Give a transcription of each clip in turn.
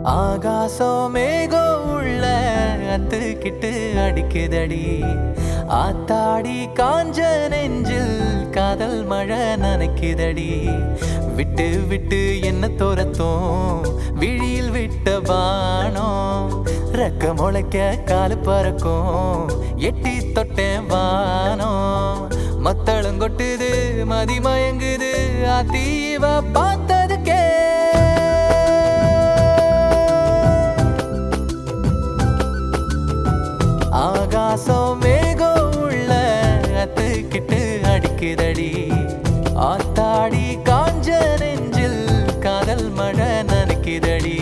ஆகாசம் மேகம் உள்ள அத்துக்கிட்டு அடிக்குதடி ஆத்தாடி காஞ்ச நெஞ்சில் காதல் மழை நனைக்குதடி விட்டு விட்டு என்ன துரத்தும் விழியில் விட்ட பானம் ரெக்க முளைக்க காலு பறக்கும் எட்டி தொட்டேன் வானம் மத்தளம் கொட்டுது மதி மயங்குது அத்தீவ பார்த்ததுக்கே ஆகாசம் மேகம் உள்ள அத்துக்கிட்டு அடிக்குதடி ஆத்தாடி காஞ்ச நெஞ்சில் காதல் மழை நனைக்குதடி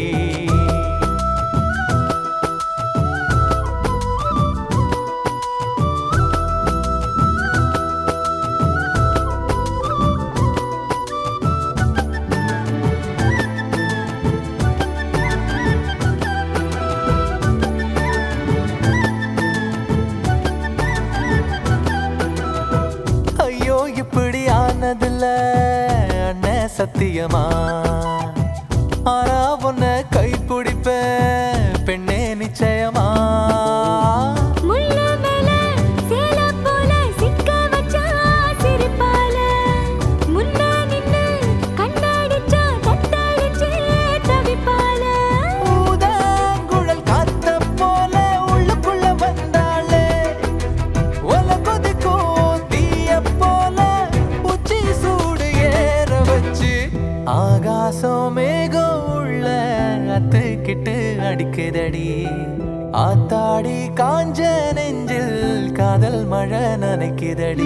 ஐயோ இப்படி ஆனதில்ல அண்ணன் சத்தியமா ஆனா உன்ன கை பிடிப்ப பெண்ணே நிச்சயமா முள்ள மேல சேல போல சிக்க வச்சா சிரிப்பால முன்ன நின்னு கண்ணாடிச்சா தத்தளிச்சே தவிப்பால ஊதாங்குழல் காத்த போல உள்ளுக்குள்ள வந்தாளே ஒல கொதிக்கும் தீய போல உச்சி சூடு ஏற வச்சு ஆகாசம் மேகம் உள்ள அத்துக்கிட்டு அடிக்குதடி ஆத்தாடி காஞ்ச நெஞ்சில் காதல் மழை நனைக்குதடி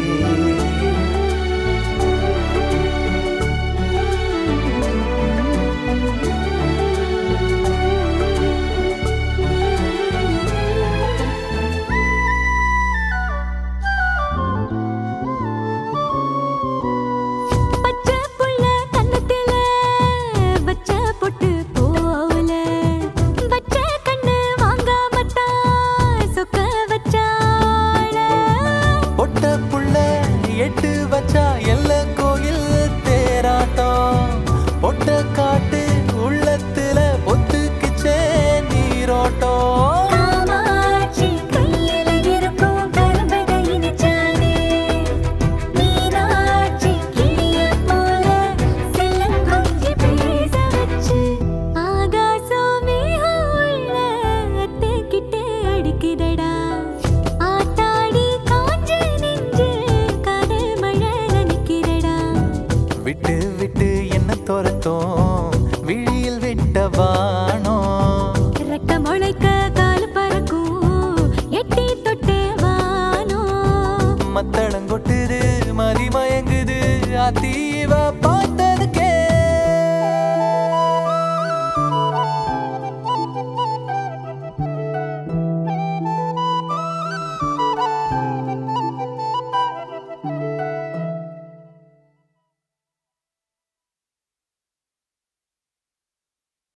பச்சை புள்ள கண்ணத்தில வச்ச பொட்டு போல வச்ச கண்ணு வாங்காமத்தான் சொக்க வச்சாள பொட்ட புள்ள எட்டு வச்சா எல்ல கோயில் தேராட்டம் பொட்ட காட்டு உள்ளத்துல பொத்துக்குச்சே நீரோட்டம் காமாட்சி கையில இருக்கும் கரும்பகை இனிச்சானே மீனாட்சி கிளிய போல செல்லங்கொஞ்சி பேச வச்சு ஆகாசமே உள்ள அத்தைக்கிட்டே அடிக்குதடா ஆத்தாடி காஞ்ச நெஞ்சு காதல் மழை நனைக்கிறடா விட்டு விட்டு என்ன துரத்தும் விழியில் விட்ட வானம் ரெக்க முளைக்க கால் பறக்கும் எட்டி தொட்டே வானோ மத்தளம் கொட்டுது மதி மயங்குது அத்தீவ